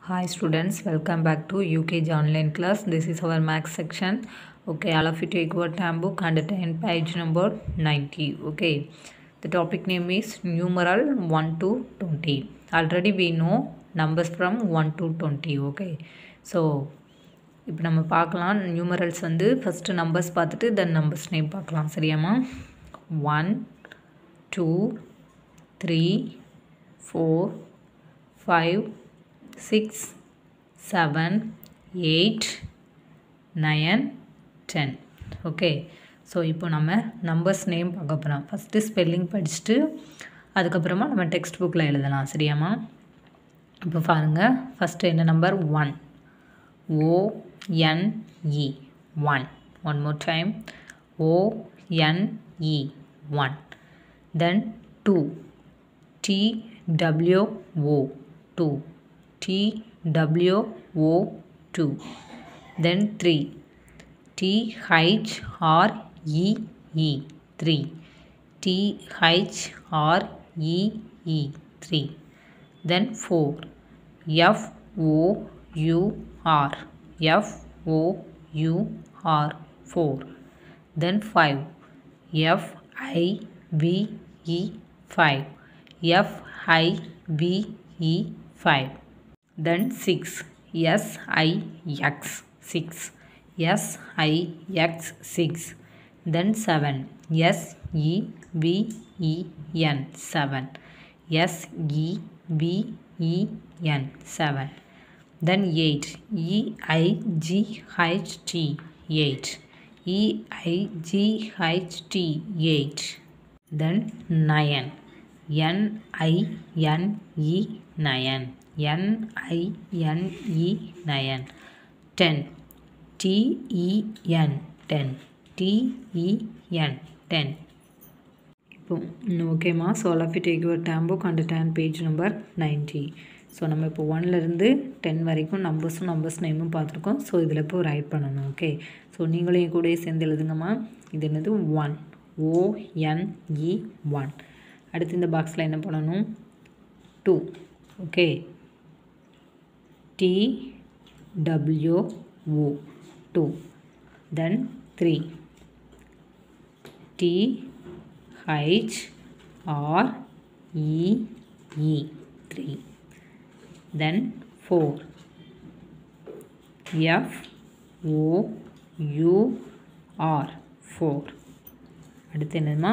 Hi students, welcome back to UKG online class. This is our max section. Okay, all of you take your term book and attend page number 90. Okay, the topic name is numeral 1 to 20. Already we know numbers from 1 to 20. Okay, so இப்போ நம்ம பார்க்கலாம் numerals வந்து first numbers பார்த்துட்டு தென் numbers name பார்க்கலாம் சரியாம்மா one two three four five six seven eight nine ten okay so இப்போ நம்ம numbers name பார்க்க போகிறோம் ஃபஸ்ட்டு ஸ்பெல்லிங் படிச்சுட்டு அதுக்கப்புறமா நம்ம டெக்ஸ்ட் புக்கில் எழுதலாம் சரியாம்மா இப்போ பாருங்கள் ஃபஸ்ட்டு என்ன number one O N E one one more time O N E one then two T W O two TWO 2 then 3 THREE 3 THREE 3 then 4 FOUR FOUR 4 then 5 FIVE 5 FIVE 5 then 6 s i x 6 s i x 6 then 7 s e v e n 7 s e v e n 7 then 8 e i g h t 8 e i g h t 8 then 9 n i n e 9 N-I-N-E nine ten T-E-N ten T-E-N ten இப்போ ஓகேம்மா so all of you take your them book and then page number ninety so நம்ம இப்போ ஒன்லேருந்து ten வரைக்கும் நம்பர்ஸும் numbers நேமும் பார்த்துருக்கோம் so இதில் இப்போ ரைட் பண்ணணும் ஓகே ஸோ நீங்களும் என் கூடயே சேர்ந்து எழுதுங்கம்மா இது என்னது ஒன் ஓஎன்இ ஒன் அடுத்து இந்த பாக்ஸில் என்ன பண்ணணும் two okay T W O 2 then 3 T H R E E 3 then 4 F O U R 4 அடுத்து என்னதுமா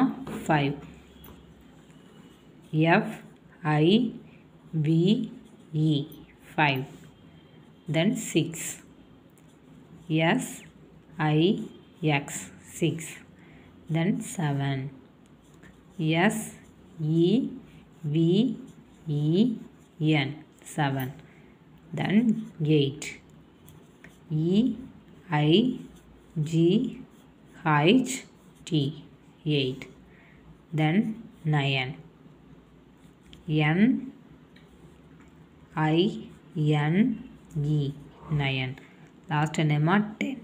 5 F I V E 5 then 6 s i x 6 then 7 s e v e n 7 then 8 e i g h t 8 then 9 n i n E nine last என்னம்மா ten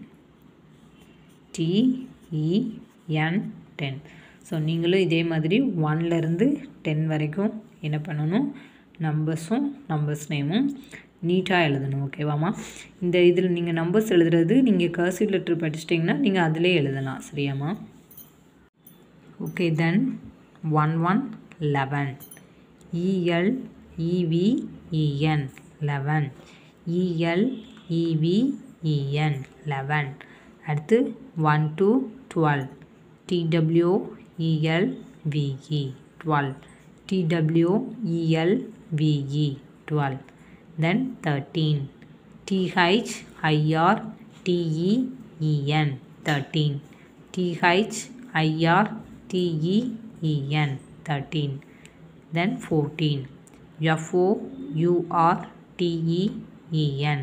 T E N ten so நீங்களும் இதே மாதிரி ஒன்லேருந்து ten வரைக்கும் என்ன பண்ணணும் நம்பர்ஸும் numbers நேமும் நீட்டாக எழுதணும் ஓகேவாம்மா இந்த இதில் நீங்கள் நம்பர்ஸ் எழுதுறது நீங்கள் கர்சிவ் லெட்ரு படிச்சிட்டிங்கன்னா நீங்கள் அதிலே எழுதலாம் சரியாம்மா okay then one one eleven E L E V E N eleven E L E V E N eleven அடுத்து one two twelve T W E L V E twelve T W E L V E twelve then thirteen T H I R T E E N thirteen T H I R T E E N thirteen then fourteen F O U R T E EN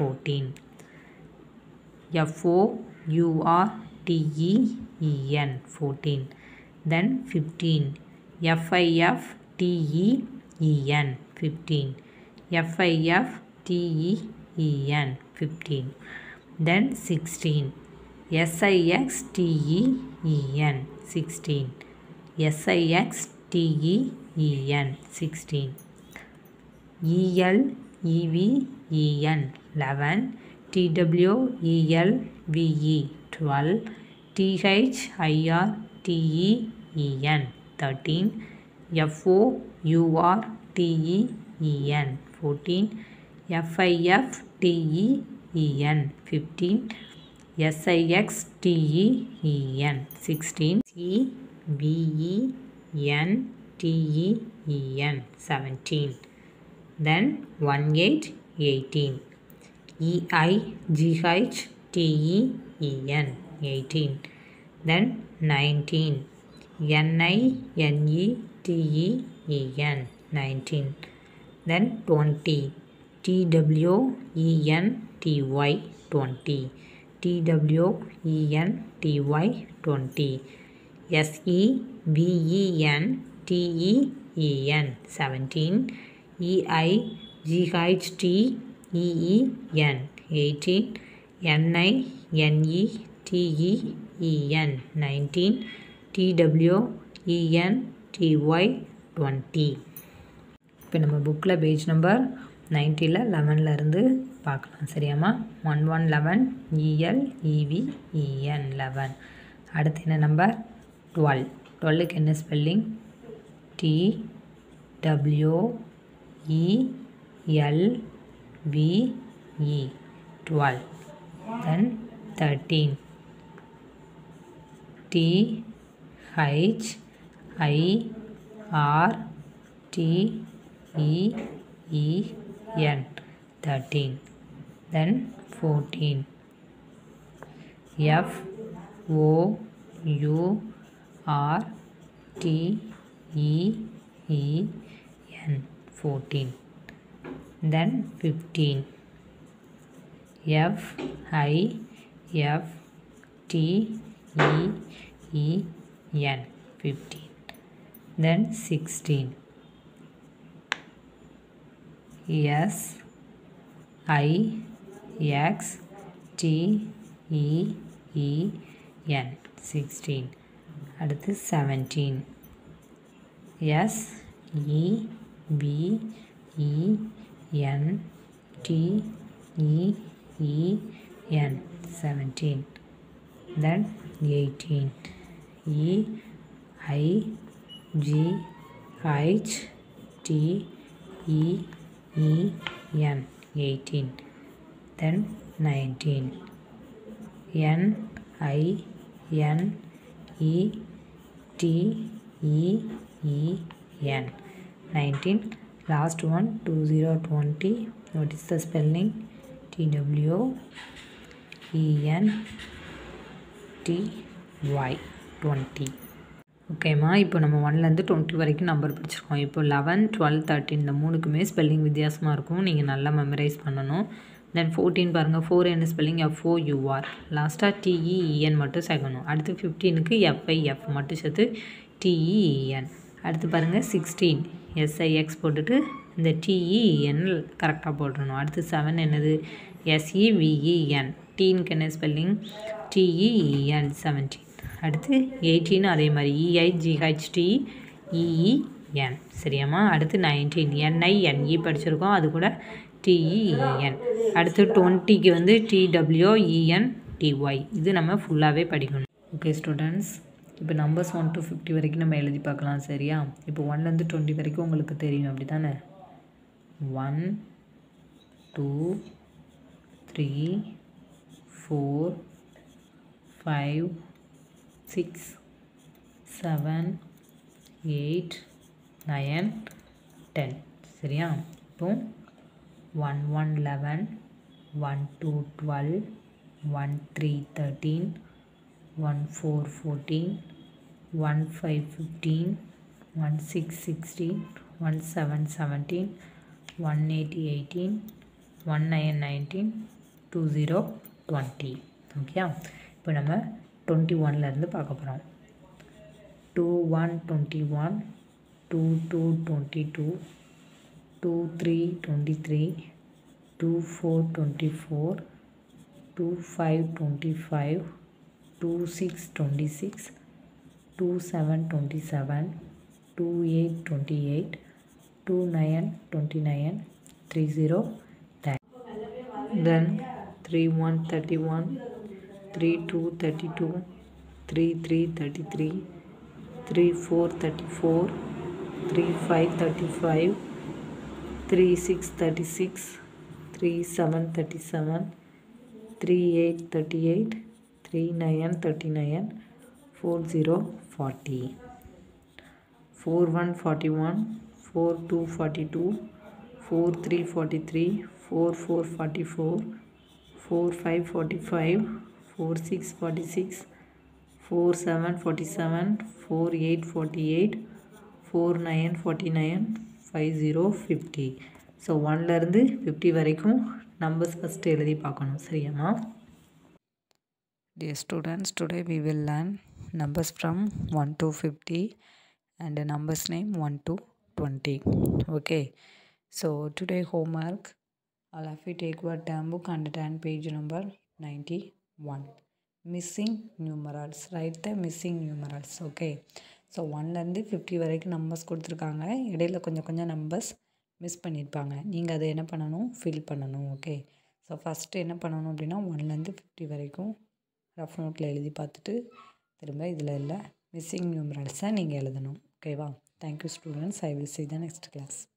14 F O U R T E E N 14 then 15 F I F T E E N 15 F I F T E E N 15 then 16 S I X T E E N 16 S I X T E E N 16 EL EV N eleven T W E L V E twelve T H I R T E E N thirteen F O U R T E E N fourteen F I F T E E N fifteen S I X T E E N sixteen S V E N T E E N seventeen then 18 18 EIGH TEEN 18 then 19 NINE TEEN 19 then 20 TWEN TY 20 TWEN TY 20 SEVEN TEEN 17 EIGHTEEN 18 NINETEEN 19 TWEN TY 20 இப்போ நம்ம புக்கில் page number நைன்ட்டியில் லெவன்லேருந்து பார்க்கலாம் சரியாம்மா one one eleven E L E V E N eleven அடுத்து என்ன number twelve டுவெல்லுக்கு என்ன spelling T W E L V E 12 then 13 T H I R T E E N 13 then 14 F O U R T E E N 14 then 15 F I F T E E N 15 then 16 S I X T E E N 16 அடுத்து 17 S E B E N T E E N 17 then 18 E I G H T E E N 18 then 19 N I N E T E E N 19 last one 2020 what is the spelling T W E N T Y 20 ஓகேம்மா இப்போ நம்ம ஒன்லேருந்து twenty வரைக்கும் number படிச்சிருக்கோம் இப்போ eleven twelve thirteen இந்த மூணுக்குமே spelling வித்தியாசமாக இருக்கும் நீங்கள் நல்லா மெமரைஸ் பண்ணணும் தென் ஃபோர்டீன் பாருங்கள் ஃபோர் என்ன ஸ்பெல்லிங் எஃப்ஓ யூஆர் லாஸ்ட்டாக டிஇஇஎன் மட்டும் சேர்க்கணும் அடுத்து ஃபிஃப்டீனுக்கு எஃப்ஐஎஃப் மட்டும் சேர்த்து டிஇஇஎன் அடுத்து பாருங்கள் சிக்ஸ்டீன் எஸ்ஐஎக்ஸ் போட்டுட்டு இந்த டிஇஎன் கரெக்டாக போட்டுடணும் அடுத்து செவன் என்னது எஸ்இவிஇஎன் டீனுக்கு என்ன ஸ்பெல்லிங் டிஇஇஎன் செவன்டீன் அடுத்து எயிட்டீன் அதே மாதிரி இஐஜிஹெச்டி இஇஎன் சரியாம்மா அடுத்து நைன்டீன் என்ஐஎன்இ படிச்சிருக்கோம் அது கூட டிஇஇஎன் அடுத்து டுவெண்ட்டிக்கு வந்து டிடபிள்யூஇஎன் டிஒய் இது நம்ம ஃபுல்லாகவே படிக்கணும் ஓகே ஸ்டூடெண்ட்ஸ் இப்போ நம்பர்ஸ் ஒன் டு ஃபிஃப்டி வரைக்கும் நம்ம எழுதி பார்க்கலாம் சரியா இப்போ ஒன்லேருந்து டுவெண்ட்டி வரைக்கும் உங்களுக்கு தெரியும் அப்படி தானே one two three four five six seven eight nine ten சரியா இப்போ one one eleven one two twelve one three thirteen one four fourteen one five fifteen one six sixteen one seven seventeen one eight eighteen one nine nineteen two zero twenty okay இப்போ நம்ம twenty ஒன்லேருந்து பார்க்க போகிறோம் two one twenty one two two twenty two two three twenty three two four twenty four two five twenty five two six twenty six two seven twenty seven two eight twenty eight two nine twenty nine three zero then 3 1 31 3 2 32 3 3 33 3 4 34 3 5 35 3 6 36 3 7 37 3 8 38 3 9 39 4 0 40 4 1 41 4 2 42 4 3 43 4 4 44 4 5 45 4 6 46 4 7 47 4 8 48 4 9 49 five zero fifty so ஒன்லேருந்து fifty வரைக்கும் numbers first எழுதி பார்க்கணும் சரியாம்மா Dear students, today we will learn numbers from 1 to 50 and the numbers name 1 to 20. Okay, so today homework, all of you take your term book and turn page number 91. Missing numerals, write the missing numerals. Okay, so ஒன்லேருந்து fifty வரைக்கும் numbers கொடுத்துருக்காங்க இடையில கொஞ்சம் கொஞ்சம் numbers miss பண்ணியிருப்பாங்க நீங்கள் அதை என்ன பண்ணணும் ஃபில் பண்ணணும் ஓகே ஸோ ஃபஸ்ட்டு என்ன பண்ணணும் அப்படின்னா ஒன்லேருந்து ஃபிஃப்டி வரைக்கும் ரஃப் நோட்டில் எழுதி பார்த்துட்டு திரும்ப இதில் இல்லை மிஸ்ஸிங் நியூமரல்ஸை நீங்கள் எழுதணும் ஓகேவா thank you students I will see the next class